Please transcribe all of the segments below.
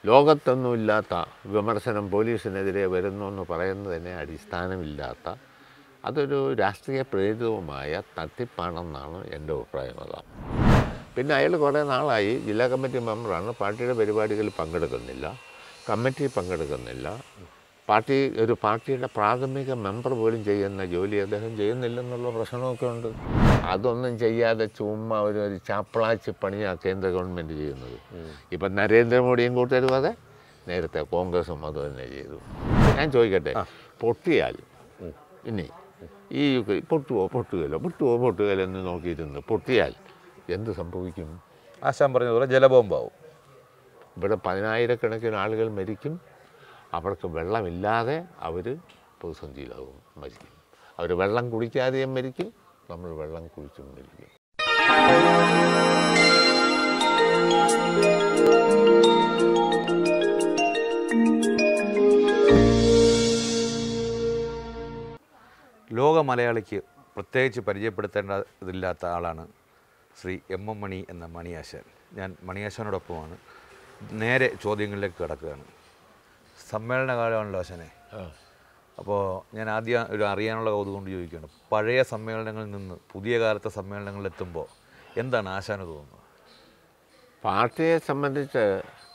ലോകത്തൊന്നുമില്ലാത്ത വിമർശനം പോലീസിനെതിരെ വരുന്നു എന്ന് പറയുന്നതിനെ അടിസ്ഥാനമില്ലാത്ത അതൊരു രാഷ്ട്രീയ പ്രേരിതവുമായ തട്ടിപ്പാണെന്നാണ് എൻ്റെ അഭിപ്രായം അതാണ് പിന്നെ അയാൾ കുറേ നാളായി ജില്ലാ കമ്മിറ്റി മെമ്പറാണ് പാർട്ടിയുടെ പരിപാടികളിൽ പങ്കെടുക്കുന്നില്ല കമ്മിറ്റി പങ്കെടുക്കുന്നില്ല പാർട്ടി ഒരു പാർട്ടിയുടെ പ്രാഥമിക മെമ്പർ പോലും ചെയ്യുന്ന ജോലി അദ്ദേഹം ചെയ്യുന്നില്ലെന്നുള്ള പ്രശ്നമൊക്കെ ഉണ്ട് അതൊന്നും ചെയ്യാതെ ചുമ്മാ ഒരു ഒരു ചാപ്പളാച്ചി പണിയാണ് കേന്ദ്ര ഗവൺമെൻറ് ചെയ്യുന്നത് ഇപ്പം നരേന്ദ്രമോദിയും കൂട്ടരും അതെ നേരത്തെ കോൺഗ്രസും അത് തന്നെ ചെയ്തു ഞാൻ ചോദിക്കട്ടെ പൊട്ടിയാൽ ഇനി ഈ യുക്രൈൻ പൊട്ടുവോ പൊട്ടുകയില്ലോ പൊട്ടുവോ പൊട്ടുകയില്ലോ എന്ന് നോക്കിയിരുന്ന് പൊട്ടിയാൽ എന്ത് സംഭവിക്കും ആശാൻ പറഞ്ഞതുപോലെ ജലബോംബാവും ഇവിടെ പതിനായിരക്കണക്കിന് ആളുകൾ മരിക്കും അവർക്ക് വെള്ളമില്ലാതെ അവർ പ്രതിസന്ധിയിലാവും മരിക്കും അവർ വെള്ളം കുടിക്കാതെയും മരിക്കും നമ്മൾ വെള്ളം കുടിച്ചും മരിക്കും ലോക മലയാളിക്ക് പ്രത്യേകിച്ച് പരിചയപ്പെടുത്തേണ്ടതില്ലാത്ത ആളാണ് ശ്രീ എം എം മണി എന്ന മണിയാശാൻ ഞാൻ മണിയാശാനോടൊപ്പമാണ് നേരെ ചോദ്യങ്ങളിലേക്ക് കിടക്കുകയാണ് സമ്മേളന കാലമാണല്ലോ ആശാനെ അപ്പോൾ ഞാൻ ആദ്യം ഒരു അറിയാനുള്ള കൗതുകം കൊണ്ട് ചോദിക്കുകയാണ് പഴയ സമ്മേളനങ്ങളിൽ നിന്ന് പുതിയ കാലത്തെ സമ്മേളനങ്ങളിൽ എത്തുമ്പോൾ എന്താണ് ആശാന് തോന്നുന്നത് പാർട്ടിയെ സംബന്ധിച്ച്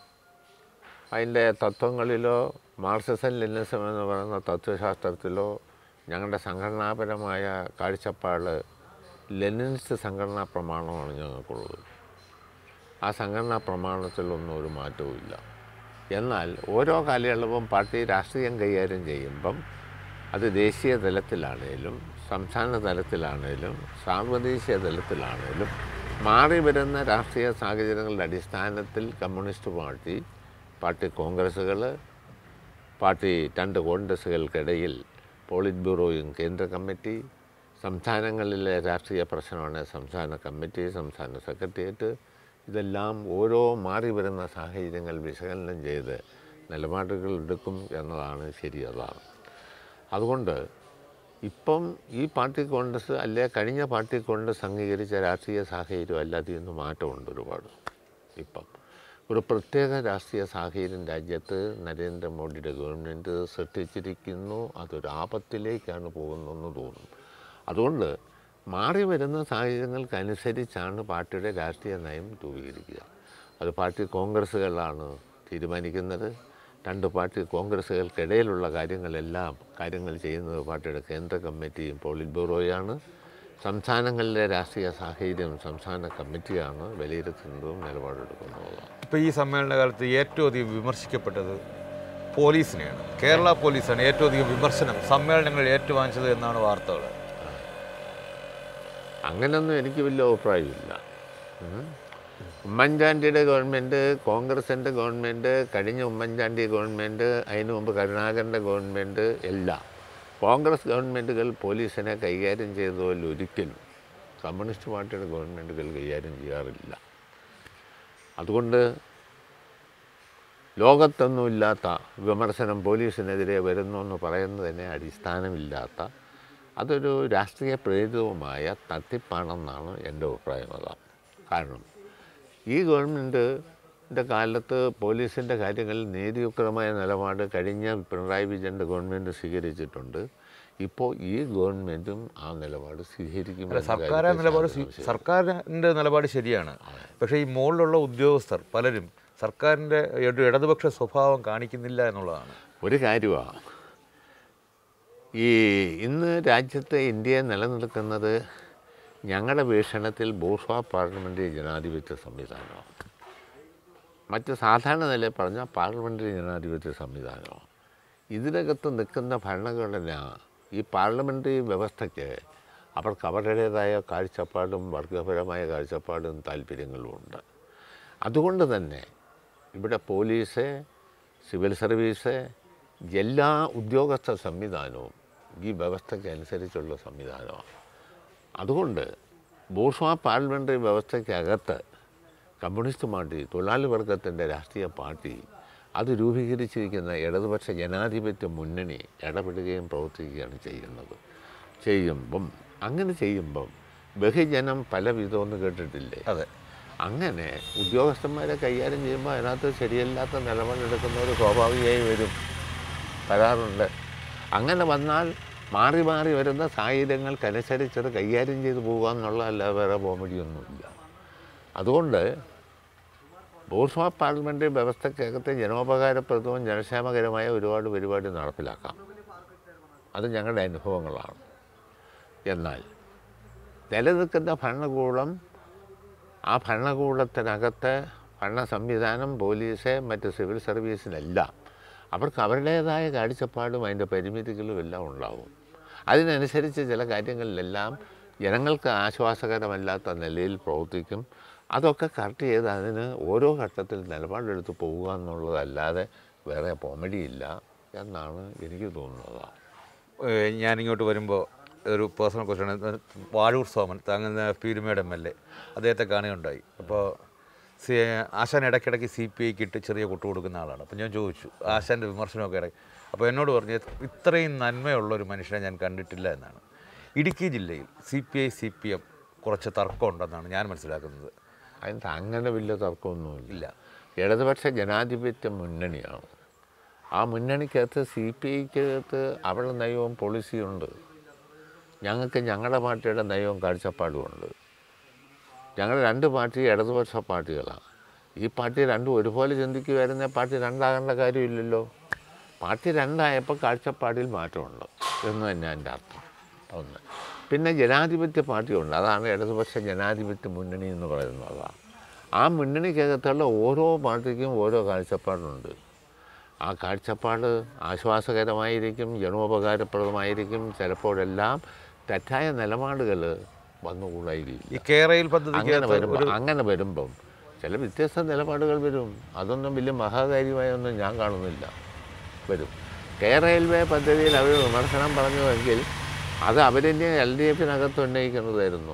അതിൻ്റെ തത്വങ്ങളിലോ മാർക്സിസം ലെനിസം എന്ന് പറയുന്ന തത്വശാസ്ത്രത്തിലോ ഞങ്ങളുടെ സംഘടനാപരമായ കാഴ്ചപ്പാട് ലെനിനിസ്റ്റ് സംഘടനാ പ്രമാണമാണ് ഞങ്ങൾക്കുള്ളത് ആ സംഘടനാ പ്രമാണത്തിലൊന്നും ഒരു മാറ്റവും ഇല്ല എന്നാൽ ഓരോ കാലയളവും പാർട്ടി രാഷ്ട്രീയം കൈകാര്യം ചെയ്യുമ്പം അത് ദേശീയ തലത്തിലാണേലും സംസ്ഥാന തലത്തിലാണേലും സാർവദേശീയ തലത്തിലാണേലും മാറി വരുന്ന രാഷ്ട്രീയ സാഹചര്യങ്ങളുടെ അടിസ്ഥാനത്തിൽ കമ്മ്യൂണിസ്റ്റ് പാർട്ടി പാർട്ടി കോൺഗ്രസ്സുകൾ പാർട്ടി രണ്ട് കോൺഗ്രസ്സുകൾക്കിടയിൽ പോളിറ്റ് ബ്യൂറോയും കേന്ദ്ര കമ്മിറ്റി സംസ്ഥാനങ്ങളിലെ രാഷ്ട്രീയ പ്രശ്നമാണ് സംസ്ഥാന കമ്മിറ്റി സംസ്ഥാന സെക്രട്ടേറിയറ്റ് ഇതെല്ലാം ഓരോ മാറി വരുന്ന സാഹചര്യങ്ങൾ വിശകലനം ചെയ്ത് നിലപാടുകൾ എടുക്കും എന്നതാണ് ശരി അതാണ് അതുകൊണ്ട് ഇപ്പം ഈ പാർട്ടി കോൺഗ്രസ് അല്ലെ കഴിഞ്ഞ പാർട്ടി കോൺഗ്രസ് അംഗീകരിച്ച രാഷ്ട്രീയ സാഹചര്യം അല്ലാതെ ഇന്ന് മാറ്റമുണ്ട് ഒരുപാട് ഇപ്പം ഒരു പ്രത്യേക രാഷ്ട്രീയ സാഹചര്യം രാജ്യത്ത് നരേന്ദ്രമോദിയുടെ ഗവൺമെൻറ് സൃഷ്ടിച്ചിരിക്കുന്നു അതൊരു ആപത്തിലേക്കാണ് പോകുന്നതെന്ന് തോന്നുന്നു അതുകൊണ്ട് മാറി വരുന്ന സാഹചര്യങ്ങൾക്കനുസരിച്ചാണ് പാർട്ടിയുടെ രാഷ്ട്രീയ നയം രൂപീകരിക്കുക അത് പാർട്ടി കോൺഗ്രസ്സുകളാണ് തീരുമാനിക്കുന്നത് രണ്ട് പാർട്ടി കോൺഗ്രസ്സുകൾക്കിടയിലുള്ള കാര്യങ്ങളെല്ലാം കാര്യങ്ങൾ ചെയ്യുന്നത് പാർട്ടിയുടെ കേന്ദ്ര കമ്മിറ്റിയും പോളിറ്റ് ബ്യൂറോയാണ് സംസ്ഥാനങ്ങളിലെ രാഷ്ട്രീയ സാഹചര്യം സംസ്ഥാന കമ്മിറ്റിയാണ് വിലയിരുത്തുന്നതും നിലപാടെടുക്കുന്നതും ഇപ്പോൾ ഈ സമ്മേളന കാലത്ത് ഏറ്റവും അധികം വിമർശിക്കപ്പെട്ടത് പോലീസിനെയാണ് കേരള പോലീസാണ് ഏറ്റവും അധികം വിമർശനം സമ്മേളനങ്ങളിൽ ഏറ്റുവാങ്ങിച്ചത് എന്നാണ് വാർത്തകൾ അങ്ങനൊന്നും എനിക്ക് വലിയ അഭിപ്രായമില്ല ഉം. ഉമ്മൻചാണ്ടിയുടെ ഗവൺമെൻറ് കോൺഗ്രസിൻ്റെ ഗവൺമെൻറ് കഴിഞ്ഞ ഉമ്മൻചാണ്ടി ഗവൺമെൻറ് അതിനു മുമ്പ് കരുണാകരൻ്റെ ഗവൺമെൻറ് എല്ലാം കോൺഗ്രസ് ഗവൺമെൻറ്റുകൾ പോലീസിനെ കൈകാര്യം ചെയ്തതുപോലെ ഒരിക്കലും കമ്മ്യൂണിസ്റ്റ് പാർട്ടിയുടെ ഗവൺമെൻറ്റുകൾ കൈകാര്യം ചെയ്യാറില്ല അതുകൊണ്ട് ലോകത്തൊന്നുമില്ലാത്ത വിമർശനം പോലീസിനെതിരെ വരുന്നു എന്ന് പറയുന്നതിനെ അടിസ്ഥാനമില്ലാത്ത അതൊരു രാഷ്ട്രീയ പ്രേരിതവുമായ തട്ടിപ്പാണെന്നാണ് എൻ്റെ അഭിപ്രായം അതാണ് കാരണം ഈ ഗവൺമെൻറ്റിൻ്റെ കാലത്ത് പോലീസിൻ്റെ കാര്യങ്ങളിൽ നീതിയുക്തമായ നിലപാട് കഴിഞ്ഞ പിണറായി വിജയൻ്റെ ഗവൺമെൻറ് സ്വീകരിച്ചിട്ടുണ്ട് ഇപ്പോൾ ഈ ഗവൺമെൻറ്റും ആ നിലപാട് സ്വീകരിക്കും അല്ല സർക്കാർ നിലപാട് സ്വീ- സർക്കാരിൻ്റെ നിലപാട് ശരിയാണ് പക്ഷേ ഈ മുകളിലുള്ള ഉദ്യോഗസ്ഥർ പലരും സർക്കാരിൻ്റെ ഒരു ഇടതുപക്ഷ സ്വഭാവം കാണിക്കുന്നില്ല എന്നുള്ളതാണ് ഒരു കാര്യമാണ് ഈ ഇന്ന് രാജ്യത്തെ ഇന്ത്യയെ നിലനിൽക്കുന്നത് ഞങ്ങളുടെ വീക്ഷണത്തിൽ ബൂർഷ്വ പാർലമെൻ്ററി ജനാധിപത്യ സംവിധാനമാണ് മറ്റ് സാധാരണ നിലയിൽ പറഞ്ഞാൽ പാർലമെൻ്ററി ജനാധിപത്യ സംവിധാനമാണ് ഇതിനകത്ത് നിൽക്കുന്ന ഭരണഘടന ഈ പാർലമെൻ്ററി വ്യവസ്ഥയ്ക്ക് അവർക്ക് അവരുടേതായ കാഴ്ചപ്പാടും വർഗപരമായ കാഴ്ചപ്പാടും താല്പര്യങ്ങളും ഉണ്ട് അതുകൊണ്ട് തന്നെ ഇവിടെ പോലീസ് സിവിൽ സർവീസ് എല്ലാ ഉദ്യോഗസ്ഥ സംവിധാനവും ഈ വ്യവസ്ഥയ്ക്ക് അനുസരിച്ചുള്ള സംവിധാനമാണ് അതുകൊണ്ട് ബൂർഷ്വ പാർലമെൻ്ററി വ്യവസ്ഥയ്ക്കകത്ത് കമ്മ്യൂണിസ്റ്റ് പാർട്ടി തൊഴിലാളി വർഗത്തിൻ്റെ രാഷ്ട്രീയ പാർട്ടി അത് രൂപീകരിച്ചിരിക്കുന്ന ഇടതുപക്ഷ ജനാധിപത്യ മുന്നണി ഇടപെടുകയും പ്രവർത്തിക്കുകയാണ് ചെയ്യുന്നത് ചെയ്യുമ്പം അങ്ങനെ ചെയ്യുമ്പം ബഹുജനം പല വിധമെന്ന് കേട്ടിട്ടില്ലേ അതെ അങ്ങനെ ഉദ്യോഗസ്ഥന്മാരെ കൈകാര്യം ചെയ്യുമ്പോൾ അതിനകത്ത് ശരിയല്ലാത്ത നിലപാടെടുക്കുന്നവർ സ്വാഭാവികമായി വരും വരാറുണ്ട് അങ്ങനെ വന്നാൽ മാറി മാറി വരുന്ന സാഹചര്യങ്ങൾക്കനുസരിച്ചത് കൈകാര്യം ചെയ്തു പോകുക എന്നുള്ളതല്ല വേറെ കോമഡിയൊന്നുമില്ല അതുകൊണ്ട് ബോർസ്വാ പാർലമെൻ്ററി വ്യവസ്ഥക്കകത്ത് ജനോപകാരപ്രദവും ജനക്ഷേമകരമായ ഒരുപാട് പരിപാടി നടപ്പിലാക്കാം അത് ഞങ്ങളുടെ അനുഭവങ്ങളാണ് എന്നാൽ നിലനിൽക്കുന്ന ഭരണകൂടം ആ ഭരണകൂടത്തിനകത്ത് ഭരണ സംവിധാനം പോലീസ് മറ്റ് സിവിൽ സർവീസിനെല്ലാം അവർക്ക് അവരുടേതായ കാഴ്ചപ്പാടും അതിൻ്റെ പരിമിതികളും എല്ലാം ഉണ്ടാവും അതിനനുസരിച്ച് ചില കാര്യങ്ങളിലെല്ലാം ജനങ്ങൾക്ക് ആശ്വാസകരമല്ലാത്ത നിലയിൽ പ്രവർത്തിക്കും അതൊക്കെ കറക്റ്റ് ചെയ്ത് അതിന് ഓരോ ഘട്ടത്തിൽ നിലപാടെടുത്ത് പോവുക എന്നുള്ളതല്ലാതെ വേറെ കോമഡിയില്ല എന്നാണ് എനിക്ക് തോന്നുന്നത് ഏഹ് ഞാനിങ്ങോട്ട് വരുമ്പോൾ ഒരു പേഴ്സണൽ ക്വസ്റ്റ്യൻ വാഴൂർ സോമൻ താങ്ങുന്ന പീരുമേട് എം എൽ എ അദ്ദേഹത്തെ കാണുകയുണ്ടായി അപ്പോൾ സി ആശാൻ ഇടയ്ക്കിടയ്ക്ക് സി പി ഐക്ക് ഇട്ട് ചെറിയ കൊട്ടു കൊടുക്കുന്ന ആളാണ് അപ്പോൾ ഞാൻ ചോദിച്ചു ആശാൻ്റെ വിമർശനമൊക്കെ ഇടയ്ക്ക് അപ്പോൾ എന്നോട് പറഞ്ഞു ഇത്രയും നന്മയുള്ള ഒരു മനുഷ്യനെ ഞാൻ കണ്ടിട്ടില്ല എന്നാണ് ഇടുക്കി ജില്ലയിൽ C P I C P M കുറച്ച് തർക്കമുണ്ടെന്നാണ് ഞാൻ മനസ്സിലാക്കുന്നത് അതിന് അങ്ങനെ വലിയ തർക്കമൊന്നുമില്ല ഇടതുപക്ഷ ജനാധിപത്യ മുന്നണിയാണ് ആ മുന്നണിക്കകത്ത് സി പി ഐക്കകത്ത് അവരുടെ നയവും പോളിസിയുണ്ട് ഞങ്ങൾക്ക് ഞങ്ങളുടെ പാർട്ടിയുടെ നയവും കാഴ്ചപ്പാടുമുണ്ട് ഞങ്ങൾ രണ്ട് പാർട്ടി ഇടതുപക്ഷ പാർട്ടികളാണ് ഈ പാർട്ടി രണ്ടും ഒരുപോലെ ചിന്തിക്കുമായിരുന്ന പാർട്ടി രണ്ടാകേണ്ട കാര്യമില്ലല്ലോ പാർട്ടി രണ്ടായപ്പോൾ കാഴ്ചപ്പാടിൽ മാറ്റമുണ്ട് എന്ന് തന്നെ എൻ്റെ അർത്ഥം ഒന്ന് പിന്നെ ജനാധിപത്യ പാർട്ടിയുണ്ട് അതാണ് ഇടതുപക്ഷ ജനാധിപത്യ മുന്നണി എന്ന് പറയുന്നത് ആ മുന്നണിക്കകത്തുള്ള ഓരോ പാർട്ടിക്കും ഓരോ കാഴ്ചപ്പാടുണ്ട് ആ കാഴ്ചപ്പാട് ആശ്വാസകരമായിരിക്കും ജനോപകാരപ്രദമായിരിക്കും ചിലപ്പോഴെല്ലാം തെറ്റായ നിലപാടുകൾ വന്നുകൂടായിരിക്കും ഈ കേരയിൽ പദ്ധതിക്ക് അങ്ങനെ വരുമ്പോൾ അങ്ങനെ വരുമ്പം ചില വ്യത്യസ്ത നിലപാടുകൾ വരും അതൊന്നും വലിയ മഹാകാര്യമായൊന്നും ഞാൻ കാണുന്നില്ല വരും കെ റെയിൽവേ പദ്ധതിയിൽ അവർ വിമർശനം പറഞ്ഞുവെങ്കിൽ അത് അവരെന്നെ എൽ ഡി എഫിനകത്ത് ഉന്നയിക്കുന്നതായിരുന്നു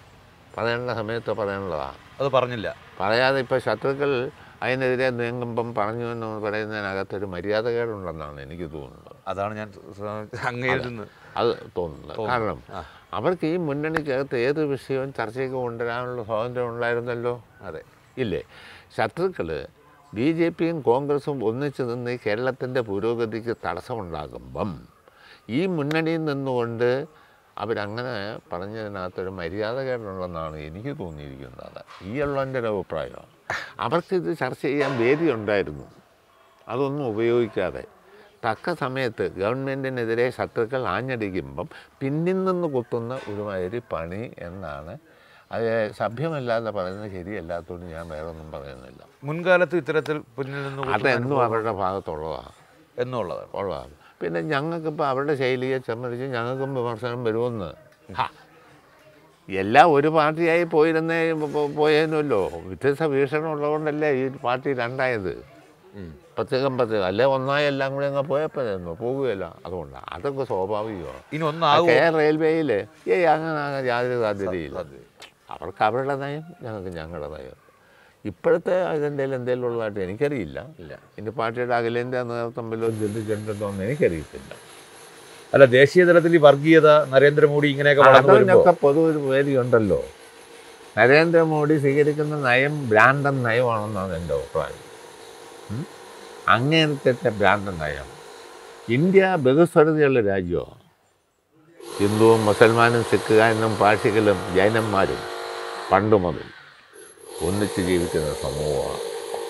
പറയേണ്ട സമയത്ത് പറയാനുള്ളതാണ് അത് പറഞ്ഞില്ല പറയാതെ ഇപ്പോൾ ശത്രുക്കൾ അതിനെതിരെ നീങ്ങുമ്പം പറഞ്ഞു എന്ന് പറയുന്നതിനകത്തൊരു മര്യാദകേടുണ്ടെന്നാണ് എനിക്ക് തോന്നുന്നത് അതാണ് ഞാൻ അങ്ങയിൽ നിന്ന് അത് തോന്നുന്നത് കാരണം അവർക്ക് ഈ മുന്നണിക്കകത്ത് ഏത് വിഷയവും ചർച്ചയ്ക്ക് കൊണ്ടുവരാനുള്ള സ്വാതന്ത്ര്യം ഉണ്ടായിരുന്നല്ലോ അതെ ഇല്ലേ ശത്രുക്കൾ ബി ജെ പിയും കോൺഗ്രസും ഒന്നിച്ചു നിന്ന് കേരളത്തിൻ്റെ പുരോഗതിക്ക് തടസ്സമുണ്ടാകുമ്പം ഈ മുന്നണിയിൽ നിന്നുകൊണ്ട് അവരങ്ങനെ പറഞ്ഞതിനകത്തൊരു മര്യാദകേടുണ്ടെന്നാണ് എനിക്ക് തോന്നിയിരിക്കുന്നത് ഈ ഉള്ളതിൻ്റെ ഒരു അഭിപ്രായം അവർക്കിത് ചർച്ച ചെയ്യാൻ വേദി ഉണ്ടായിരുന്നു അതൊന്നും ഉപയോഗിക്കാതെ തക്ക സമയത്ത് ഗവൺമെൻറ്റിനെതിരെ ശത്രുക്കൾ ആഞ്ഞടിക്കുമ്പം പിന്നിൽ നിന്ന് കുത്തുന്ന ഒരുമാതിരി പണി എന്നാണ് അത് സഭ്യമല്ലാതെ പറയുന്നത് ശരിയല്ലാത്തതുകൊണ്ട് ഞാൻ വേറെ ഒന്നും പറയുന്നില്ല മുൻകാലത്ത് ഇത്തരത്തിൽ പിന്നിൽ നിന്ന് കുത്തുന്ന അതെന്നും അവരുടെ ഭാഗത്തുള്ളതാണ് എന്നുള്ളതാണ് ഉള്ളതാണ് പിന്നെ ഞങ്ങൾക്കിപ്പോൾ അവരുടെ ശൈലിയെ സംബന്ധിച്ച് ഞങ്ങൾക്കും വിമർശനം വരുമെന്ന് ഹാ, എല്ലാം ഒരു പാർട്ടിയായി പോയിരുന്നേ പോ- പോയേനല്ലോ വ്യത്യസ്ത വീക്ഷണം ഉള്ളതുകൊണ്ടല്ലേ ഈ പാർട്ടി രണ്ടായത് ഉം. പ്രത്യേകം പ്രത്യേകം അല്ലെ ഒന്നായി എല്ലാം കൂടി അങ്ങ് പോയപ്പോഴായിരുന്നു പോകുകയില്ല അതുകൊണ്ടാണ് അതൊക്കെ സ്വാഭാവികമാണ് ഇനി ഒന്നാകും കെ റെയിൽവേയിൽ ഏയ് അങ്ങനെ അങ്ങനെ യാതൊരു സാധ്യതയില്ല അവർക്ക് അവരുടെ നയം ഞങ്ങൾക്ക് ഞങ്ങളുടെ നയം ഇപ്പോഴത്തെ അതിൻ്റെ എന്തെങ്കിലും ഉള്ളതായിട്ട് എനിക്കറിയില്ല ഇല്ല ഇനി പാർട്ടിയുടെ അഖിലേന്ത്യാ നേതൃത്വം വല്ലതും ചിന്തിച്ചിട്ടുണ്ടോ എന്ന് എനിക്കറിയത്തില്ല അല്ല ദേശീയ തലത്തിൽ ഈ വർഗീയത നരേന്ദ്രമോദി ഇങ്ങനെയൊക്കെ വളർന്നു വരുമ്പോൾ അതിനൊക്കെ പൊതു ഒരു പേടിയുണ്ടല്ലോ നരേന്ദ്രമോദി സ്വീകരിക്കുന്ന നയം ബ്രാൻഡൻ നയമാണെന്നാണ് എൻ്റെ അഭിപ്രായം ഉം? അങ്ങനത്തെ ബ്രാൻഡൻ നയം ഇന്ത്യ ബഹുസ്വരതയുള്ള രാജ്യമാണ് ഹിന്ദുവും മുസൽമാനും സിഖുകാരനും പാഴ്സികളും ജൈനന്മാരും പണ്ട് മുതൽ ഒന്നിച്ച് ജീവിക്കുന്ന സമൂഹമാണ്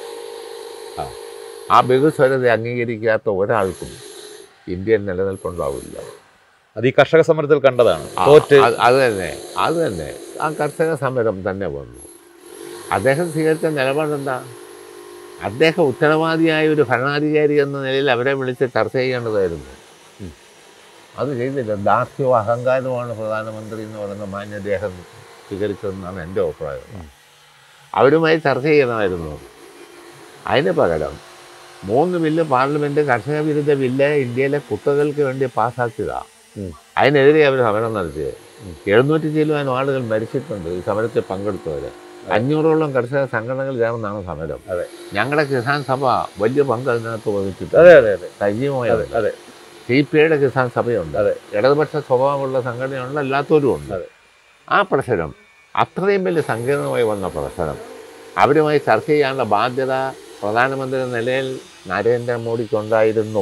ആ ആ ബഹുസ്വരത അംഗീകരിക്കാത്ത ഒരാൾക്കും ഇന്ത്യൻ നിലനിൽപ്പുണ്ടാവില്ല അത് ഈ കർഷക സമരത്തിൽ കണ്ടതാണ് ആ, തോറ്റ് അത് അത് തന്നെ അത് തന്നെ ആ കർഷക സമരം തന്നെ വന്നു അദ്ദേഹം സ്വീകരിച്ച നിലപാടെന്താ അദ്ദേഹം ഉത്തരവാദിയായ ഒരു ഭരണാധികാരി എന്ന നിലയിൽ അവരെ വിളിച്ച് ചർച്ച ചെയ്യേണ്ടതായിരുന്നു ഉം. അത് ചെയ്തില്ല ദാർഢ്യവും അഹങ്കാരവുമാണ് പ്രധാനമന്ത്രി എന്ന് പറയുന്ന മാന്യദേഹം സ്വീകരിച്ചതെന്നാണ് എൻ്റെ അഭിപ്രായം അവരുമായി ചർച്ച ചെയ്യണമായിരുന്നു അതിന് പകരം മൂന്ന് ബില്ല് പാർലമെൻറ്റ് കർഷക വിരുദ്ധ ബില്ല് ഇന്ത്യയിലെ കുത്തകൾക്ക് വേണ്ടി പാസ്സാക്കിയതാണ് ഉം. അതിനെതിരെ അവർ സമരം നടത്തിയത് എഴുന്നൂറ്റി ചില്ലുവാനും ആളുകൾ മരിച്ചിട്ടുണ്ട് ഈ സമരത്തിൽ പങ്കെടുത്തവർ അഞ്ഞൂറോളം കർഷക സംഘടനകൾ ചേർന്നാണ് സമരം അതെ. ഞങ്ങളുടെ കിസാൻ സഭ വലിയ പങ്ക് അതിനകത്ത് വഹിച്ചിട്ടുണ്ട് അതെ അതെ അതെ സജീവമായി അതെ അതെ സി പി ഐയുടെ കിസാൻ സഭയുണ്ട് അതെ. ഇടതുപക്ഷ സ്വഭാവമുള്ള സംഘടനയുണ്ട് അല്ലാത്തവരും ഉണ്ട് അതെ. ആ പ്രശ്നം അത്രയും വലിയ സങ്കീർണമായി വന്ന പ്രശ്നം അവരുമായി ചർച്ച ചെയ്യാനുള്ള ബാധ്യത പ്രധാനമന്ത്രി എന്ന നിലയിൽ നരേന്ദ്രമോദിക്കുണ്ടായിരുന്നു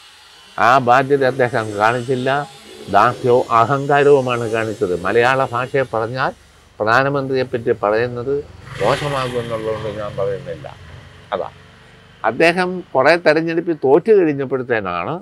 ആ ബാധ്യത അദ്ദേഹം കാണിച്ചില്ല ദാസ്യവും അഹങ്കാരവുമാണ് കാണിച്ചത് മലയാള ഭാഷയെ പറഞ്ഞാൽ പ്രധാനമന്ത്രിയെപ്പറ്റി പറയുന്നത് മോശമാകുമെന്നുള്ളതുകൊണ്ട് ഞാൻ പറയുന്നില്ല അതാ അദ്ദേഹം കുറേ തെരഞ്ഞെടുപ്പിൽ തോറ്റു കഴിഞ്ഞപ്പോഴത്തേനാണ്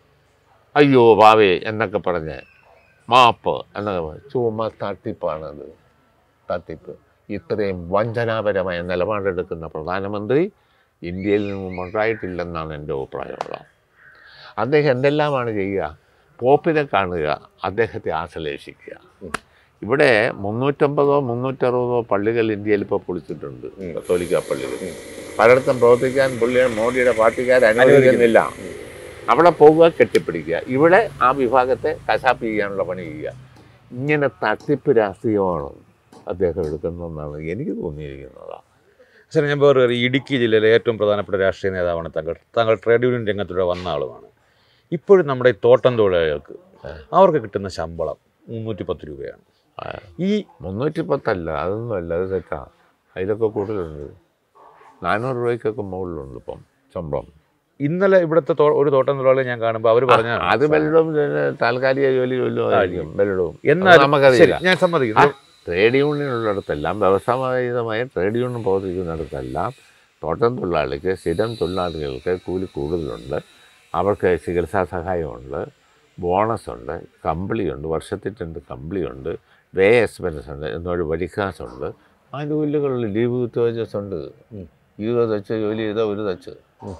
അയ്യോ ഭാവേ എന്നൊക്കെ പറഞ്ഞ് മാപ്പ് എന്നൊക്കെ പറഞ്ഞ് ചുമ തട്ടിപ്പാണത് തട്ടിപ്പ് ഇത്രയും വഞ്ചനാപരമായ നിലപാടെടുക്കുന്ന പ്രധാനമന്ത്രി ഇന്ത്യയിൽ നിന്നും ഉണ്ടായിട്ടില്ലെന്നാണ് എൻ്റെ അഭിപ്രായമുള്ളത് അദ്ദേഹം എന്തെല്ലാമാണ് ചെയ്യുക പോപ്പിനെ കാണുക അദ്ദേഹത്തെ ആശ്ലേഷിക്കുക ഇവിടെ മുന്നൂറ്റമ്പതോ മുന്നൂറ്ററുപതോ പള്ളികൾ ഇന്ത്യയിൽ ഇപ്പോൾ പൊളിച്ചിട്ടുണ്ട് കത്തോലിക്ക പള്ളികൾ പലയിടത്തും പ്രവർത്തിക്കാൻ പുള്ളിയുടെ മോഡിയുടെ പാർട്ടിക്കാർ അനുവദിക്കുന്നില്ല അവിടെ പോകുക കെട്ടിപ്പിടിക്കുക ഇവിടെ ആ വിഭാഗത്തെ കശാപ്പ് ചെയ്യാനുള്ള പണി ചെയ്യുക ഇങ്ങനെ തട്ടിപ്പ് രാഷ്ട്രീയമാണ് അദ്ദേഹം എടുക്കുന്നതെന്നാണ് എനിക്ക് തോന്നിയിരിക്കുന്നത് സാർ ഞാൻ വേറെ ഒരു ഇടുക്കി ജില്ലയിലെ ഏറ്റവും പ്രധാനപ്പെട്ട രാഷ്ട്രീയ നേതാവാണ് താങ്കൾ താങ്കൾ ട്രേഡ് യൂണിയൻ രംഗത്തൂടെ വന്ന ആളുമാണ് ഇപ്പോഴും നമ്മുടെ ഈ തോട്ടം തൊഴിലാളികൾക്ക് അവർക്ക് കിട്ടുന്ന ശമ്പളം മുന്നൂറ്റി പത്ത് രൂപയാണ് ആ, ഈ മുന്നൂറ്റി പത്തല്ല അതൊന്നും അല്ല അത് തെറ്റാ അതിലൊക്കെ കൂടുതലുണ്ട് നാനൂറ് രൂപയ്ക്കൊക്കെ മുകളിലുണ്ട് ഇപ്പം ശമ്പളം ഇന്നലെ ഇവിടുത്തെ തോ- ഒരു തോട്ടം തൊഴിലാളി ഞാൻ കാണുമ്പോൾ അവർ പറഞ്ഞ അത് ബലവും താൽക്കാലിക ജോലി വല്ലതും ബലവും എന്നാൽ നമുക്കറിയില്ല ഞാൻ സമ്മതിക്കുന്നു ട്രേഡ് യൂണിയൻ ഉള്ളിടത്തെല്ലാം വ്യവസായമായ ട്രേഡ് യൂണിയൻ പ്രവർത്തിക്കുന്നിടത്തെല്ലാം തോട്ടം തൊഴിലാളിക്ക് സ്ഥിരം തൊഴിലാളികൾക്ക് കൂലി കൂടുതലുണ്ട് അവർക്ക് ചികിത്സാ സഹായമുണ്ട് ബോണസുണ്ട് കമ്പിളിയുണ്ട് വർഷത്തിൽ രണ്ട് കമ്പിളിയുണ്ട് വേ എക്സ്പെൻസ് ഉണ്ട് എന്നൊരു വഴിക്കാസുണ്ട് ആനുകൂല്യങ്ങളുണ്ട് ലീവ് വിത്ത് വേജസ് ഉണ്ട് ഇരുപത് തച്ച് ജോലി ചെയ്താൽ ഒരു തച്ച്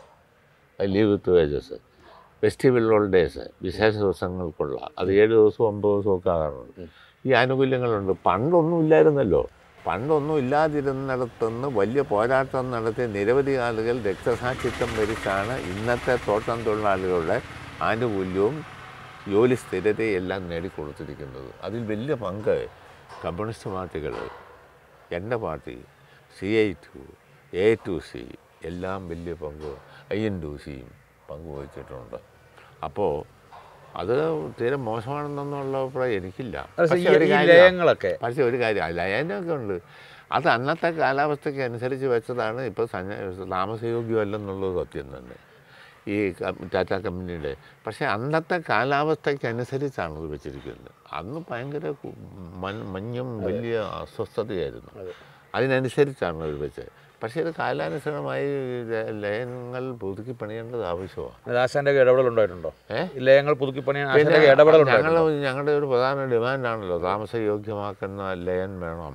leave with wages festival holidays വിശേഷ ദിവസങ്ങൾക്കുള്ള അത് ഏഴ് ദിവസവും ഒമ്പത് ദിവസവും ഒക്കെ ആകാറുണ്ട് ഈ ആനുകൂല്യങ്ങളുണ്ട് പണ്ടൊന്നും ഇല്ലായിരുന്നല്ലോ പണ്ടൊന്നും ഇല്ലാതിരുന്നിടത്തുനിന്ന് വലിയ പോരാട്ടം നടത്തിയ നിരവധി ആളുകൾ രക്തസാക്ഷിത്വം വരിച്ചാണ് ഇന്നത്തെ തോട്ടം തൊഴിലാളികളുടെ ആനുകൂല്യവും ജോലി സ്ഥിരതയും എല്ലാം നേടിക്കൊടുത്തിരിക്കുന്നത് അതിൽ വലിയ പങ്ക് കമ്മ്യൂണിസ്റ്റ് പാർട്ടികൾ എൻ്റെ party CITU AITUC എല്ലാം വലിയ പങ്ക് ഐ എൻ ടു സിയും പങ്കുവച്ചിട്ടുണ്ട് അപ്പോൾ അത് തീരെ മോശമാണെന്നുള്ള അഭിപ്രായം എനിക്കില്ല അത് പക്ഷേ ഈ- ഒരു ഈ കാര്യം ലയങ്ങളൊക്കെ പക്ഷേ ഒരു കാര്യം ലയനമൊക്കെ ഉണ്ട് അത് അന്നത്തെ കാലാവസ്ഥയ്ക്ക് അനുസരിച്ച് വെച്ചതാണ് ഇപ്പോൾ സന്ന താമസയോഗ്യമല്ലെന്നുള്ളത് സത്യം തന്നെ ഈ ക- ടാറ്റ കമ്പനിയുടെ പക്ഷേ അന്നത്തെ കാലാവസ്ഥയ്ക്ക് അനുസരിച്ചാണ് ഇത് വെച്ചിരിക്കുന്നത് അന്ന് ഭയങ്കര കു- മഞ്ഞ് മഞ്ഞും വലിയ അസ്വസ്ഥതയായിരുന്നു അതിനനുസരിച്ചാണ് ഇത് വെച്ചത് പക്ഷേ ഇത് കാലാനുസരണമായി ല- ലയനങ്ങൾ പുതുക്കി പണിയേണ്ടത് ആവശ്യമാണ് അത് ആശാന്റെ ഇടപെടൽ ഉണ്ടായിട്ടുണ്ടോ ഏ? ഈ ലയങ്ങൾ പുതുക്കി പണിയാൻ പിന്നെ ആശാന്റെ ഇടപെടൽ ഞങ്ങൾ ഉണ്ടായിട്ടുണ്ടോ ഞങ്ങളുടെ ഒരു പ്രധാന ഡിമാൻഡാണല്ലോ താമസയോഗ്യമാക്കുന്ന ലയൻ വേണം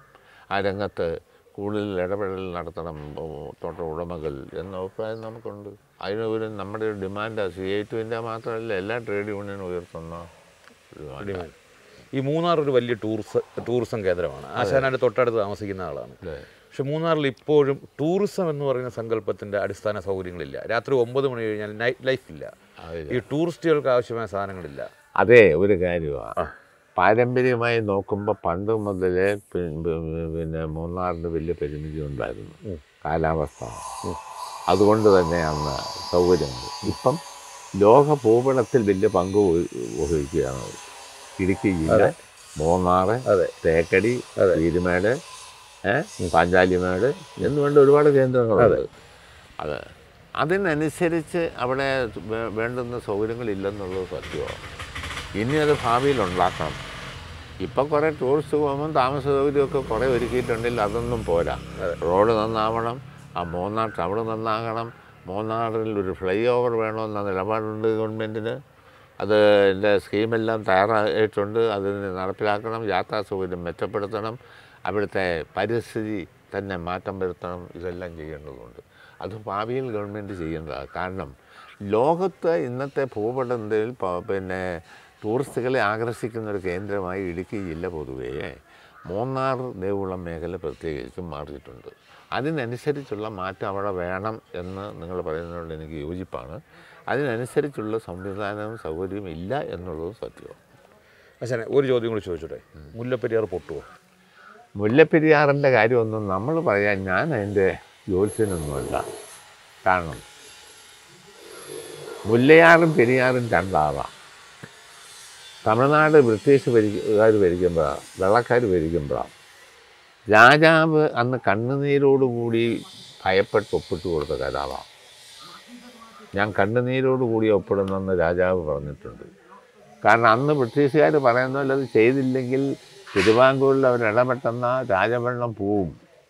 ആ രംഗത്ത് കൂടുതൽ ഇടപെടൽ നടത്തണം ഓ, തോട്ട ഉടമകൾ എന്ന അഭിപ്രായം നമുക്കുണ്ട് അതിന് ഒരു നമ്മുടെ ഒരു ഡിമാൻഡ് സി ഐ ടുവിൻ്റെ മാത്രമല്ല എല്ലാ ട്രേഡ് യൂണിയനും ഉയർത്തുന്ന ഡിമാൻഡ് ഡിമാൻഡ്. ഈ മൂന്നാർ ഒരു വലിയ ടൂറിസം ടൂറിസം കേന്ദ്രമാണ് ആശാനായിട്ട് തൊട്ടടുത്ത് താമസിക്കുന്ന ആളാണ് അല്ലേ പക്ഷെ മൂന്നാറിൽ ഇപ്പോഴും ടൂറിസം എന്ന് പറയുന്ന സങ്കല്പത്തിൻ്റെ അടിസ്ഥാന സൗകര്യങ്ങളില്ല രാത്രി ഒമ്പത് മണി കഴിഞ്ഞാൽ നൈറ്റ് ലൈഫ് ഇല്ല അതില്ല. ഈ ടൂറിസ്റ്റുകൾക്ക് ആവശ്യമായ സാധനങ്ങളില്ല അതെ ഒരു കാര്യമാണ് പാരമ്പര്യമായി നോക്കുമ്പോൾ പണ്ട് മുതലേ പി- പി- പിന്നെ മൂന്നാറിന് വലിയ പരിമിതി ഉണ്ടായിരുന്നു കാലാവസ്ഥ അതുകൊണ്ട് തന്നെ അന്ന് സൗകര്യമുണ്ട് ഇപ്പം ലോക ഭൂപടത്തിൽ വലിയ പങ്ക് വഹി- വഹിക്കുകയാണ് അവർ. ഇടുക്കി ജില്ല മൂന്നാറ് അതെ തേക്കടി അതെ. പീരുമേട് ഏഹ് പാഞ്ചാലിമേട് എന്ന് വേണ്ട ഒരുപാട് കേന്ദ്രങ്ങളുണ്ട് അത് അതിനനുസരിച്ച് അവിടെ വേ- വേണ്ടുന്ന സൗകര്യങ്ങളില്ലെന്നുള്ളത് സത്യമാണ് ഇനി അത് ഭാവിയിൽ ഉണ്ടാക്കണം ഇപ്പം കുറേ ടൂറിസ്റ്റ് പോകുമ്പം താമസ സൗകര്യമൊക്കെ കുറേ ഒരുക്കിയിട്ടുണ്ടെങ്കിൽ അതൊന്നും പോരാ റോഡ് നന്നാവണം ആ മൂന്നാർ ടൗൺ നന്നാകണം മൂന്നാറിൽ ഒരു ഫ്ലൈ ഓവർ വേണമെന്ന നിലപാടുണ്ട് ഗവൺമെൻറ്റിന് അത് എൻ്റെ സ്കീമെല്ലാം തയ്യാറായിട്ടുണ്ട് അതിന് നടപ്പിലാക്കണം യാത്രാ സൗകര്യം മെച്ചപ്പെടുത്തണം അവിടുത്തെ പരിസ്ഥിതി തന്നെ മാറ്റം വരുത്തണം ഇതെല്ലാം ചെയ്യേണ്ടതുണ്ട് അത് ഭാവിയിൽ ഗവൺമെൻറ് ചെയ്യേണ്ടതാണ് കാരണം ലോകത്ത് ഇന്നത്തെ ഭൂപടത്തിൽ പ- പിന്നെ ടൂറിസ്റ്റുകളെ ആകർഷിക്കുന്ന ഒരു കേന്ദ്രമായി ഇടുക്കി ജില്ല പൊതുവേ മൂന്നാർ ദേവുളം മേഖല പ്രത്യേകിച്ചും മാറിയിട്ടുണ്ട് അതിനനുസരിച്ചുള്ള മാറ്റം അവിടെ വേണം എന്ന് നിങ്ങൾ പറയുന്നതുകൊണ്ട് എനിക്ക് യോജിപ്പാണ് അതിനനുസരിച്ചുള്ള സംവിധാനവും സൗകര്യവും ഇല്ല എന്നുള്ളതും സത്യമാണ് ആശാനെ ഒരു ചോദ്യം കൂടി ചോദിച്ചോട്ടെ മുല്ലപ്പെരിയാർ പൊട്ടുവോ മുല്ലപ്പെരിയാറിൻ്റെ കാര്യമൊന്നും നമ്മൾ പറയാൻ ഞാൻ അതിൻ്റെ ജ്യോത്സ്യനൊന്നുമല്ല കാരണം മുല്ലയാറും പെരിയാറും രണ്ടാവാം തമിഴ്നാട് ബ്രിട്ടീഷ് ഭരിക്കാർ ഭരിക്കുമ്പോഴാണ് വെള്ളക്കാർ ഭരിക്കുമ്പോഴാണ് രാജാവ് അന്ന് കണ്ണുനീരോടുകൂടി ഭയപ്പെട്ട് ഒപ്പിട്ട് കൊടുത്ത കരാറാണ് ഞാൻ കണ്ണുനീരോടുകൂടി ഒപ്പിടുന്നെന്ന് രാജാവ് പറഞ്ഞിട്ടുണ്ട് കാരണം അന്ന് ബ്രിട്ടീഷുകാർ പറയുന്ന പോലെ അത് ചെയ്തില്ലെങ്കിൽ തിരുവാങ്കൂറിൽ അവർ ഇടപെട്ടെന്ന രാജഭരണം പോവും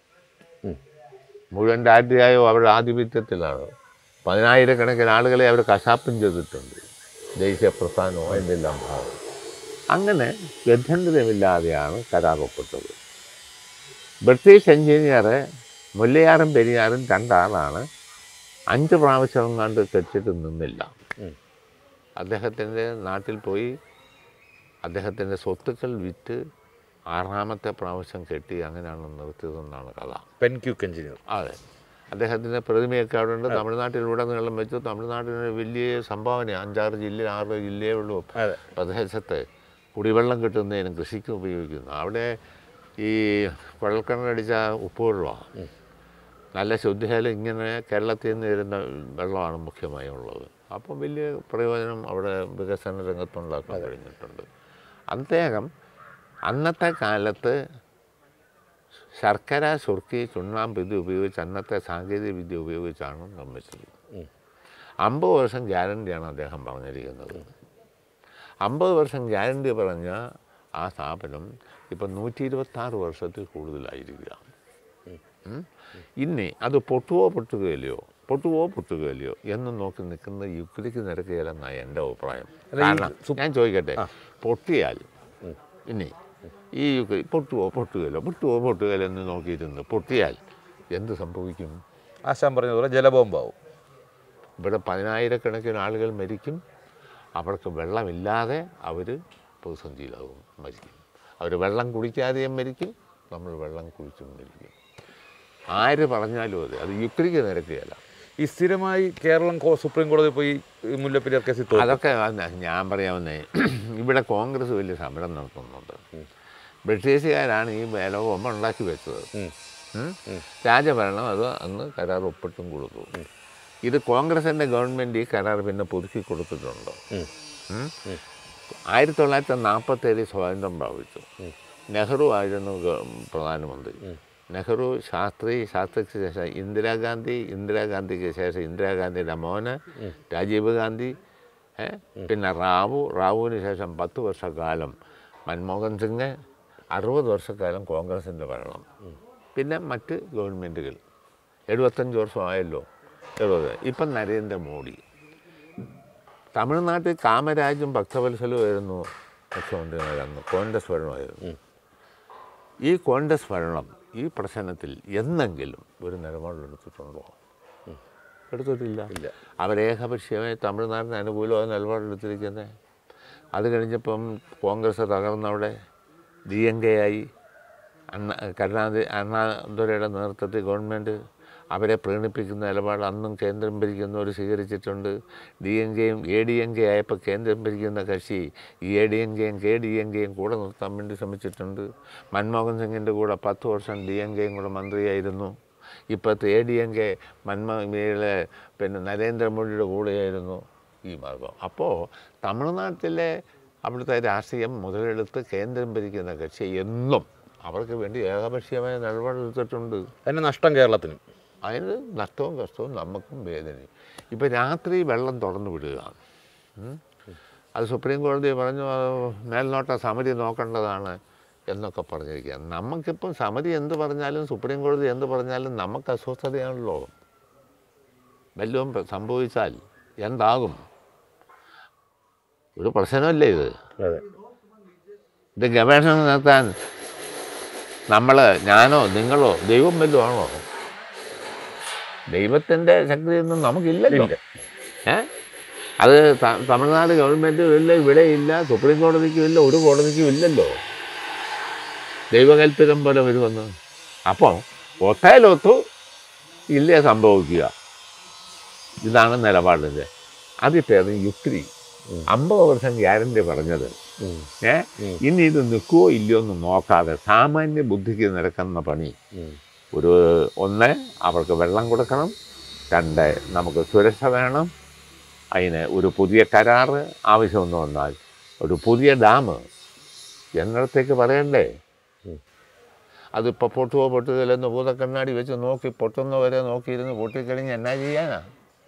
മുഴുവൻ രാജ്യമായോ അവരുടെ ആധിപത്യത്തിലാണ് പതിനായിരക്കണക്കിന് ആളുകളെ അവർ കശാപ്പും ചെയ്തിട്ടുണ്ട് ദേശീയ പ്രസ്ഥാനവും അതിൻ്റെ എല്ലാം ഭാഗം അങ്ങനെ ഗത്യന്തരമില്ലാതെയാണ് കരാർ ഒപ്പിട്ടത് ബ്രിട്ടീഷ് എഞ്ചിനീയർ മുല്ലയാറും പെരിയാറും രണ്ടാളാണ് അഞ്ച് പ്രാവശ്യം കണ്ട് കെട്ടിട്ട് നിന്നില്ല ഉം. അദ്ദേഹത്തിൻ്റെ നാട്ടിൽ പോയി അദ്ദേഹത്തിൻ്റെ സ്വത്തുക്കൾ വിറ്റ് ആറാമത്തെ പ്രാവശ്യം കെട്ടി അങ്ങനെയാണ് നിർത്തിയതെന്നാണ് കഥ പെൻക്യൂക്ക് എഞ്ചിനീയർ അതെ അദ്ദേഹത്തിൻ്റെ പ്രതിമയൊക്കെ അവിടെ ഉണ്ട് തമിഴ്നാട്ടിലുടനീളം വെച്ചു തമിഴ്നാട്ടിന് വലിയ സംഭാവന അഞ്ചാറ് ജില്ല ആറ് ജില്ലയേ ഉള്ളൂ അതെ പ്രദേശത്ത് കുടിവെള്ളം കിട്ടുന്നതിനും കൃഷിക്ക് ഉപയോഗിക്കുന്നു അവിടെ ഈ കുഴൽക്കിണറടിച്ച ഉപ്പ് വെള്ളമാണ് നല്ല ശുദ്ധിയാലും ഇങ്ങനെ കേരളത്തിൽ നിന്ന് വരുന്ന വെള്ളമാണ് മുഖ്യമായും ഉള്ളത് അപ്പം വലിയ പ്രയോജനം അവിടെ വികസന രംഗത്തുണ്ടാക്കാൻ കഴിഞ്ഞിട്ടുണ്ട് അദ്ദേഹം അന്നത്തെ കാലത്ത് ശർക്കര സുർക്കി ചുണ്ണാമ്പ് ഇത് ഉപയോഗിച്ച് അന്നത്തെ സാങ്കേതിക വിദ്യ ഉപയോഗിച്ചാണ് നിർമ്മിച്ചത് ഉം. അമ്പത് വർഷം ഗ്യാരണ്ടിയാണ് അദ്ദേഹം പറഞ്ഞിരിക്കുന്നത് അമ്പത് വർഷം ഗ്യാരണ്ടി പറഞ്ഞ ആ സ്ഥാപനം ഇപ്പം നൂറ്റി ഇരുപത്താറ് വർഷത്തിൽ കൂടുതലായിരിക്കുക ഉം. ഇനി അത് പൊട്ടുവോ പൊട്ടുകയില്ലയോ പൊട്ടുവോ പൊട്ടുകയില്ലയോ എന്ന് നോക്കി നിൽക്കുന്ന യുക്തിക്ക് നിരക്കുകയില്ലെന്നാണ് എൻ്റെ അഭിപ്രായം കാരണം ഞാൻ ചോദിക്കട്ടെ പൊട്ടിയാൽ ഇനി ഈ യുക്തി പൊട്ടുവോ പൊട്ടുകയില്ലോ പൊട്ടുവോ പൊട്ടുകയില്ലോ എന്ന് നോക്കിയിരുന്ന് പൊട്ടിയാൽ എന്ത് സംഭവിക്കും ആശാൻ പറഞ്ഞതുപോലെ ജലബോംബാവും ഇവിടെ പതിനായിരക്കണക്കിന് ആളുകൾ മരിക്കും അവർക്ക് വെള്ളമില്ലാതെ അവർ പ്രതിസന്ധിയിലാകും മരിക്കും അവർ വെള്ളം കുടിക്കാതെയും മരിക്കും നമ്മൾ വെള്ളം കുടിച്ചും മരിക്കും ആര് പറഞ്ഞാലും അതെ അത് യുക്തിക്ക് നിരക്കുകയല്ല ഈ സ്ഥിരമായി കേരളം കോ- സുപ്രീം കോടതി പോയി ഈ മുല്ലപ്പെരിയാർ കേസിൽ തോന്നും അതൊക്കെ വന്ന- ഞാൻ പറയാവുന്നേ ഇവിടെ കോൺഗ്രസ് വലിയ സമരം നടത്തുന്നുണ്ട് ബ്രിട്ടീഷുകാരാണ് ഈ വേലവും ഉണ്ടാക്കി വെച്ചത് ഉം. ഉം? രാജഭരണം അത് അന്ന് കരാർ ഒപ്പിട്ടും കൊടുത്തു ഇത് കോൺഗ്രസിൻ്റെ ഗവൺമെൻറ് ഈ കരാർ പിന്നെ പുതുക്കി കൊടുത്തിട്ടുണ്ട് ഉം. ഉം? ആയിരത്തി തൊള്ളായിരത്തി നാൽപ്പത്തേഴിൽ സ്വാതന്ത്ര്യം പ്രാപിച്ചു നെഹ്റു ആയിരുന്നു ഗ- പ്രധാനമന്ത്രി നെഹ്റു ശാസ്ത്രി ശാസ്ത്രിക്ക് ശേഷം ഇന്ദിരാഗാന്ധി ഇന്ദിരാഗാന്ധിക്ക് ശേഷം ഇന്ദിരാഗാന്ധിയുടെ മോന് രാജീവ് ഗാന്ധി ഏ? പിന്നെ റാവു റാവുവിന് ശേഷം പത്ത് വർഷക്കാലം മൻമോഹൻ സിംഗ് അറുപത് വർഷക്കാലം കോൺഗ്രസിൻ്റെ ഭരണം പിന്നെ മറ്റ് ഗവൺമെൻറ്റുകൾ എഴുപത്തഞ്ച് വർഷമായല്ലോ എഴുപത് ഇപ്പം നരേന്ദ്രമോദി തമിഴ്നാട്ടിൽ കാമരാജും ഭക്തവത്സലുമായിരുന്നു മുഖ്യമന്ത്രിമാരന്ന് കോൺഗ്രസ് ഭരണമായിരുന്നു ഈ കോൺഗ്രസ് ഭരണം ഈ പ്രശ്നത്തിൽ എന്നെങ്കിലും ഒരു നിലപാടെടുത്തിട്ടുണ്ടോ എടുത്തിട്ടില്ല ഇല്ല. അവരേകപക്ഷീയമായി തമിഴ്നാടിന് അനുകൂലമായ നിലപാടെടുത്തിരിക്കുന്നത് അത് കഴിഞ്ഞപ്പം കോൺഗ്രസ് തകർന്നവിടെ ഡി എൻ കെ ആയി അണ്ണ കരുണാനിധി അണ്ണാദുരയുടെ നേതൃത്വത്തിൽ ഗവൺമെൻറ് അവരെ പ്രീണിപ്പിക്കുന്ന നിലപാട് അന്നും കേന്ദ്രം ഭരിക്കുന്നവർ സ്വീകരിച്ചിട്ടുണ്ട് ഡി എൻ കെയും എ ഡി എൻ കെ ആയപ്പോൾ കേന്ദ്രം ഭരിക്കുന്ന കക്ഷി ഈ എ ഡി എൻ കെയും കെ ഡി എൻ കെയും കൂടെ നിർത്താൻ വേണ്ടി ശ്രമിച്ചിട്ടുണ്ട് മൻമോഹൻ സിംഗിൻ്റെ കൂടെ പത്ത് വർഷം ഡി എൻ കെയും കൂടെ മന്ത്രിയായിരുന്നു ഇപ്പോഴത്തെ എ ഡി എൻ കെ മൻമോഹനിലെ പിന്നെ നരേന്ദ്രമോദിയുടെ കൂടെയായിരുന്നു ഈ മാർഗം അപ്പോൾ തമിഴ്നാട്ടിലെ അവിടുത്തെ രാഷ്ട്രീയം മുതലെടുത്ത് കേന്ദ്രം ഭരിക്കുന്ന കക്ഷി എന്നും അവർക്ക് വേണ്ടി ഏകപക്ഷീയമായ നിലപാടെടുത്തിട്ടുണ്ട് അതിന് നഷ്ടം കേരളത്തിനും അതിന് നഷ്ടവും കഷ്ടവും നമുക്കും വേദനയും ഇപ്പോൾ രാത്രി വെള്ളം തുറന്നു വിടുക ഉം. അത് സുപ്രീം കോടതി പറഞ്ഞു അത് മേൽനോട്ട സമിതി നോക്കേണ്ടതാണ് എന്നൊക്കെ പറഞ്ഞിരിക്കുക നമുക്കിപ്പം സമിതി എന്ത് പറഞ്ഞാലും സുപ്രീം കോടതി എന്ത് പറഞ്ഞാലും നമുക്ക് അസ്വസ്ഥതയാണല്ലോ വല്ലതും പ്ര- സംഭവിച്ചാൽ എന്താകും ഒരു പ്രശ്നമല്ലേ ഇത് അതെ ഇത് ഗവേഷണം നടത്താൻ നമ്മൾ ഞാനോ നിങ്ങളോ ദൈവം വല്ലതും ആണോ ദൈവത്തിൻ്റെ ശക്തിയൊന്നും നമുക്കില്ലല്ലോ ഏ അത് ത- തമിഴ്നാട് ഗവൺമെൻറ്റും ഇല്ല ഇവിടെ ഇല്ല സുപ്രീം കോടതിക്കും ഇല്ല ഒരു കോടതിക്കും ഇല്ലല്ലോ ദൈവകൽപ്പിതം പോലെ വരുമെന്ന് അപ്പോൾ ഒത്തേലൊത്തു ഇല്ലേ സംഭവിക്കുക ഇതാണ് നിലപാടിൻ്റെ അതിപ്പോൾ യുക്തി അമ്പത് വർഷം ഗ്യാരണ്ടി പറഞ്ഞത് ഉം. ഏ ഉം. ഇനി ഇത് നിൽക്കുവോ ഇല്ലയോ എന്ന് നോക്കാതെ സാമാന്യ ബുദ്ധിക്ക് നിരക്കുന്ന പണി ഉം. ഒരു ഒന്ന് അവർക്ക് വെള്ളം കൊടുക്കണം രണ്ട് നമുക്ക് സുരക്ഷ വേണം അതിന് ഒരു പുതിയ കരാറ് ആവശ്യമെന്ന് വന്നാൽ ഒരു പുതിയ ഡാം എന്നിടത്തേക്ക് പറയണ്ടേ ഉം. അതിപ്പോൾ പൊട്ടുവോ പൊട്ടുകയില്ലെന്ന് ഭൂതക്കണ്ണാടി വെച്ച് നോക്കി പൊട്ടുന്നവരെ നോക്കിയിരുന്ന് പൊട്ടിക്കഴിഞ്ഞ് എന്നാ ചെയ്യാനാ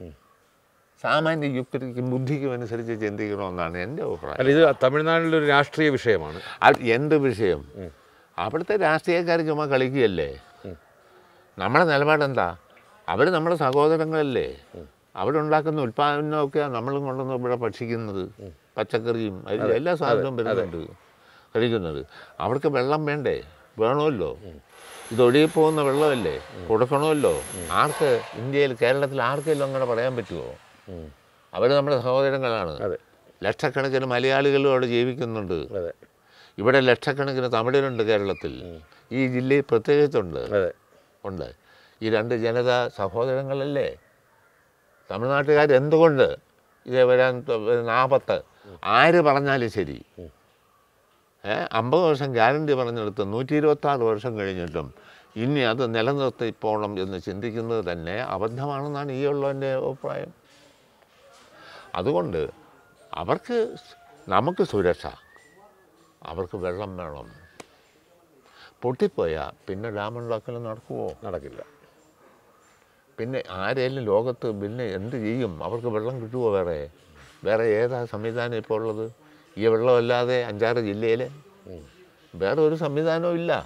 സാമാന്യ യുക്തിക്കും ബുദ്ധിക്കും അനുസരിച്ച് ചിന്തിക്കണമെന്നാണ് എൻ്റെ അഭിപ്രായം അല്ല ഇത് തമിഴ്നാട്ടിലൊരു രാഷ്ട്രീയ വിഷയമാണ് അത് എന്ത് വിഷയം അവിടുത്തെ രാഷ്ട്രീയക്കാർ ചുമ്മാ കളിക്കുകയല്ലേ നമ്മുടെ നിലപാടെന്താ അവർ നമ്മുടെ സഹോദരങ്ങളല്ലേ അവരുണ്ടാക്കുന്ന ഉൽപ്പാദനമൊക്കെയാണ് നമ്മളും കൊണ്ടുവന്ന് ഇവിടെ ഭക്ഷിക്കുന്നത് പച്ചക്കറിയും അതിൽ എല്ലാ സാധനവും വരുന്നുണ്ട് കഴിക്കുന്നത് അവർക്ക് വെള്ളം വേണ്ടേ വേണമല്ലോ ഇത് ഒഴുകി പോകുന്ന വെള്ളമല്ലേ കൊടുക്കണമല്ലോ ആർക്ക് ഇന്ത്യയിൽ കേരളത്തിൽ ആർക്കെങ്കിലും അങ്ങനെ പറയാൻ പറ്റുമോ അവർ നമ്മുടെ സഹോദരങ്ങളാണ് അതെ ലക്ഷക്കണക്കിന് മലയാളികളും അവിടെ ജീവിക്കുന്നുണ്ട് അതെ ഇവിടെ ലക്ഷക്കണക്കിന് തമിഴരുണ്ട് കേരളത്തിൽ ഈ ജില്ലയിൽ പ്രത്യേകിച്ചുണ്ട് അതെ ഉണ്ട് ഈ രണ്ട് ജനത സഹോദരങ്ങളല്ലേ തമിഴ്നാട്ടുകാർ എന്തുകൊണ്ട് ഇത് വരാൻ നാൽപ്പത്ത് ആര് പറഞ്ഞാലും ശരി ഏ അമ്പത് വർഷം ഗ്യാരണ്ടി പറഞ്ഞെടുത്ത് നൂറ്റി ഇരുപത്താറ് വർഷം കഴിഞ്ഞിട്ടും ഇനി അത് നിലനിർത്തി പോകണം എന്ന് ചിന്തിക്കുന്നത് തന്നെ അബദ്ധമാണെന്നാണ് ഈ ഉള്ളതിൻ്റെ അഭിപ്രായം അതുകൊണ്ട് അവർക്ക് നമുക്ക് സുരക്ഷ അവർക്ക് വെള്ളം വേണം പൊട്ടിപ്പോയാൽ പിന്നെ ഡാമുണ്ടാക്കൽ നടക്കുമോ നടക്കില്ല പിന്നെ ആരെങ്കിലും ലോകത്ത് പിന്നെ എന്ത് ചെയ്യും അവർക്ക് വെള്ളം കിട്ടുമോ വേറെ വേറെ ഏതാ സംവിധാനം ഇപ്പോൾ ഉള്ളത് ഈ വെള്ളമല്ലാതെ അഞ്ചാറ് ജില്ലയിൽ വേറെ ഒരു സംവിധാനവും ഇല്ല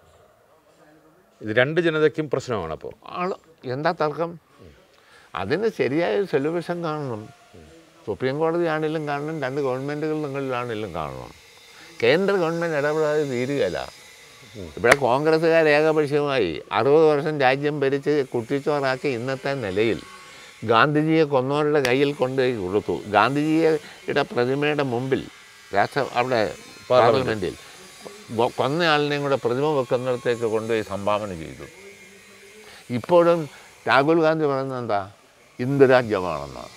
ഇത് രണ്ട് ജനതയ്ക്കും പ്രശ്നമാണ് അപ്പോൾ ആള് എന്താ തർക്കം അതിന് ശരിയായ സൊല്യൂഷൻ കാണണം സുപ്രീം കോടതി ആണെങ്കിലും കാണണം രണ്ട് ഗവൺമെൻറ്റുകളിലാണെങ്കിലും കാണണം കേന്ദ്ര ഗവൺമെൻറ് ഇടപെടാതെ തീരുകയില്ല ഇവിടെ കോൺഗ്രസ്സുകാർ ഏകപക്ഷീയമായി അറുപത് വർഷം രാജ്യം ഭരിച്ച് കുട്ടിച്ചോറാക്കി ഇന്നത്തെ നിലയിൽ ഗാന്ധിജിയെ കൊന്നവരുടെ കയ്യിൽ കൊണ്ടുപോയി കൊടുത്തു ഗാന്ധിജിയുടെ പ്രതിമയുടെ മുമ്പിൽ രാഷ്ട്ര അവിടെ പാർലമെൻറ്റിൽ കൊ- കൊന്നയാളിനെയും കൂടെ പ്രതിമ വെക്കുന്നിടത്തേക്ക് കൊണ്ടുപോയി സംഭാവന ചെയ്തു ഇപ്പോഴും രാഹുൽ ഗാന്ധി പറയുന്നത് എന്താ ഇന്ദുരാജ്യമാണെന്നാണ്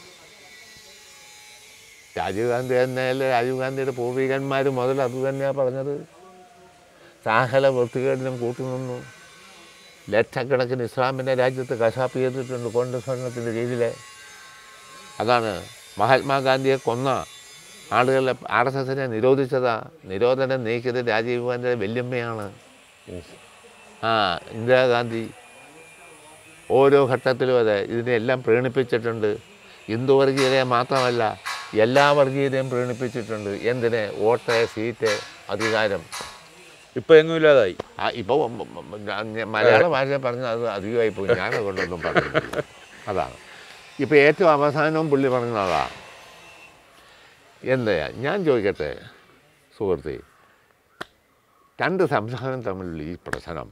രാജീവ് ഗാന്ധി തന്നെയല്ലേ രാജീവ് ഗാന്ധിയുടെ പൂർവികന്മാർ മുതൽ അത് തന്നെയാണ് പറഞ്ഞത് സാഹല വൃത്തികേടിനും കൂട്ടുനിന്നു ലക്ഷക്കണക്കിന് ഇസ്ലാമിൻ്റെ രാജ്യത്ത് കശാപ്പ് ചെയ്തിട്ടുണ്ട് കോൺഗ്രസ് ഭരണത്തിൻ്റെ കീഴിൽ അതാണ് മഹാത്മാഗാന്ധിയെ കൊന്ന ആളുകളെ ആർ എസ് എസിനെ നിരോധിച്ചതാ നിരോധനം നീക്കിയത് രാജീവ് ഗാന്ധിയുടെ വല്യമ്മയാണ് ആ ഇന്ദിരാഗാന്ധി ഓരോ ഘട്ടത്തിലും അതെ ഇതിനെല്ലാം പ്രീണിപ്പിച്ചിട്ടുണ്ട് ഹിന്ദു വർഗീയതയെ മാത്രമല്ല എല്ലാ വർഗീയതയും പ്രീണിപ്പിച്ചിട്ടുണ്ട് എന്തിന് വോട്ട് സീറ്റ് അധികാരം ഇപ്പോൾ എങ്ങും ഇല്ലാതായി ആ ഇപ്പോൾ മലയാള ഭാഷ പറഞ്ഞാൽ അത് അധികമായി പോയി ഞാൻ അതുകൊണ്ടൊന്നും പറയുന്നില്ല അതാണ് ഇപ്പോൾ ഏറ്റവും അവസാനവും പുള്ളി പറഞ്ഞത് അതാ എന്താ ഞാൻ ചോദിക്കട്ടെ സുഹൃത്തെ രണ്ട് സംസ്ഥാനം തമ്മിലുള്ള ഈ പ്രശ്നം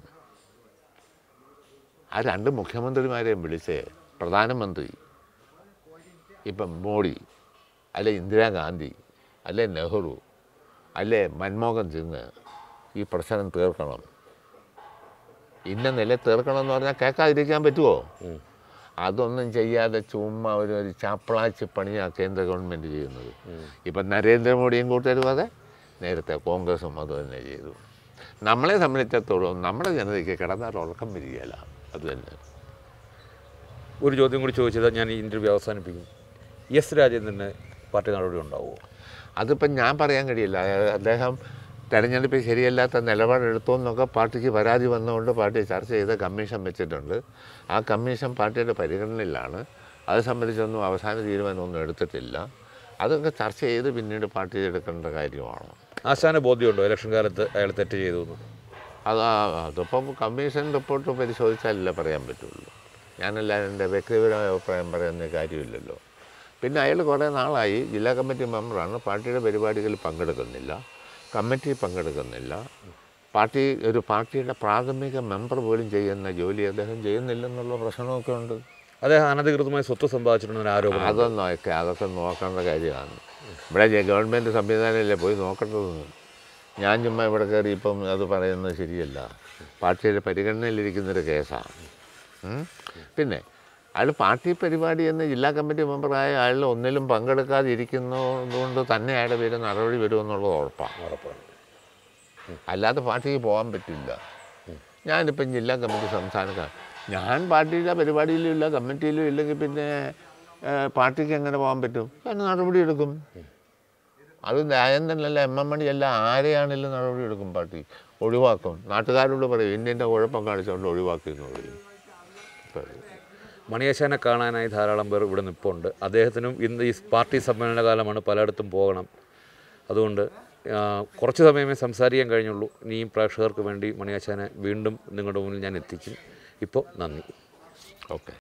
ആ രണ്ട് മുഖ്യമന്ത്രിമാരെയും വിളിച്ച് പ്രധാനമന്ത്രി ഇപ്പം മോഡി അല്ലെ ഇന്ദിരാഗാന്ധി അല്ലെ നെഹ്റു അല്ലെ മൻമോഹൻ സിംഗ് ഈ പ്രശ്നം തീർക്കണം ഇന്ന നില തീർക്കണം എന്ന് പറഞ്ഞാൽ കേൾക്കാതിരിക്കാൻ പറ്റുമോ അതൊന്നും ചെയ്യാതെ ചുമ്മാ ഒരു ഒരു ചാപ്പളാച്ചി പണിയാണ് കേന്ദ്ര ഗവൺമെൻറ് ചെയ്യുന്നത് ഇപ്പം നരേന്ദ്രമോദിയും കൂട്ടരും അതെ നേരത്തെ കോൺഗ്രസും അത് തന്നെ ചെയ്തു നമ്മളെ സംബന്ധിച്ചിടത്തോളം നമ്മുടെ ജനതയ്ക്ക് കിടന്നാൽ ഉറക്കം വരികയില്ല അത് തന്നെ ഒരു ചോദ്യം കൂടി ചോദിച്ചത് ഞാൻ ഈ ഇൻ്റർവ്യൂ അവസാനിപ്പിക്കും എസ് രാജേന്ദ്രന് പാർട്ടി നടപടി ഉണ്ടാവുമോ അതിപ്പം ഞാൻ പറയാൻ കഴിയില്ല അയാ- അദ്ദേഹം തെരഞ്ഞെടുപ്പിൽ ശരിയല്ലാത്ത നിലപാടെടുത്തു എന്നൊക്കെ പാർട്ടിക്ക് പരാതി വന്നുകൊണ്ട് പാർട്ടി ചർച്ച ചെയ്ത് കമ്മീഷൻ വെച്ചിട്ടുണ്ട് ആ കമ്മീഷൻ പാർട്ടിയുടെ പരിഗണനയിലാണ് അത് സംബന്ധിച്ചൊന്നും അവസാന തീരുമാനമൊന്നും എടുത്തിട്ടില്ല അതൊക്കെ ചർച്ച ചെയ്ത് പിന്നീട് പാർട്ടി എടുക്കേണ്ട കാര്യമാണ് ആശാന ബോധ്യമുണ്ടോ ഇലക്ഷൻ കാലത്ത് അയാൾ തെറ്റ് ചെയ്തു എന്ന് അത് ആ- അതിപ്പം കമ്മീഷൻ റിപ്പോർട്ട് പരിശോധിച്ചാലല്ലേ പറയാൻ പറ്റുള്ളൂ ഞാനല്ല എൻ്റെ വ്യക്തിപരമായ അഭിപ്രായം പറയുന്ന കാര്യമില്ലല്ലോ പിന്നെ അയാൾ കുറേ നാളായി ജില്ലാ കമ്മിറ്റി മെമ്പറാണ് പാർട്ടിയുടെ പരിപാടികളിൽ പങ്കെടുക്കുന്നില്ല കമ്മിറ്റി പങ്കെടുക്കുന്നില്ല പാർട്ടി ഒരു പാർട്ടിയുടെ പ്രാഥമിക മെമ്പർ പോലും ചെയ്യുന്ന ജോലി അദ്ദേഹം ചെയ്യുന്നില്ലെന്നുള്ള പ്രശ്നമൊക്കെ ഉണ്ട് അദ്ദേഹം അനധികൃതമായി സ്വത്ത് സമ്പാദിച്ചിട്ടുണ്ടെന്ന് ആരോപണം അതൊന്നും ഒക്കെ അതൊക്കെ നോക്കേണ്ട കാര്യമാണ് ഇവിടെ ജ- ഗവൺമെൻറ് സംവിധാനമല്ലേ പോയി നോക്കേണ്ടതെന്ന് ഞാൻ ചുമ്മാ ഇവിടെ കയറി ഇപ്പം അത് പറയുന്നത് ശരിയല്ല പാർട്ടിയുടെ പരിഗണനയിലിരിക്കുന്നൊരു കേസാണ് ഉം. പിന്നെ അയാൾ പാർട്ടി പരിപാടി എന്ന് ജില്ലാ കമ്മിറ്റി മെമ്പറായ അയാൾ ഒന്നിലും പങ്കെടുക്കാതിരിക്കുന്നതുകൊണ്ട് തന്നെ അയാളുടെ പേര് നടപടി വരുമെന്നുള്ളത് ഉറപ്പാണ് ഉറപ്പാണ് അല്ലാതെ പാർട്ടിക്ക് പോകാൻ പറ്റില്ല ഞാനിപ്പം ജില്ലാ കമ്മിറ്റി സംസ്ഥാനക്കാർ ഞാൻ പാർട്ടിയുടെ പരിപാടിയിലും ഇല്ല കമ്മിറ്റിയിലും ഇല്ലെങ്കിൽ പിന്നെ ഏഹ്, പാർട്ടിക്ക് എങ്ങനെ പോകാൻ പറ്റും അതിന് നടപടി എടുക്കും അത് രാജേന്ദ്രനല്ല എം എം മണിയല്ല ആരെയാണെങ്കിലും നടപടി എടുക്കും പാർട്ടി ഒഴിവാക്കും നാട്ടുകാരോട് പറയും ഇന്നിൻ്റെ കുഴപ്പം കാണിച്ചുകൊണ്ട് ഒഴിവാക്കി എന്ന് പറയും പറയും. മണിയാശാനെ കാണാനായി ധാരാളം പേർ ഇവിടെ നിൽപ്പുണ്ട് അദ്ദേഹത്തിനും ഇന്ന് ഈ പാർട്ടി സമ്മേളന കാലമാണ് പലയിടത്തും പോകണം അതുകൊണ്ട് ആ, കുറച്ച് സമയമേ സംസാരിക്കാൻ കഴിഞ്ഞുള്ളൂ ഇനിയും പ്രേക്ഷകർക്ക് വേണ്ടി മണിയാശാനെ വീണ്ടും നിങ്ങളുടെ മുന്നിൽ ഞാൻ എത്തിക്കും ഇപ്പോൾ നന്ദി ഓക്കെ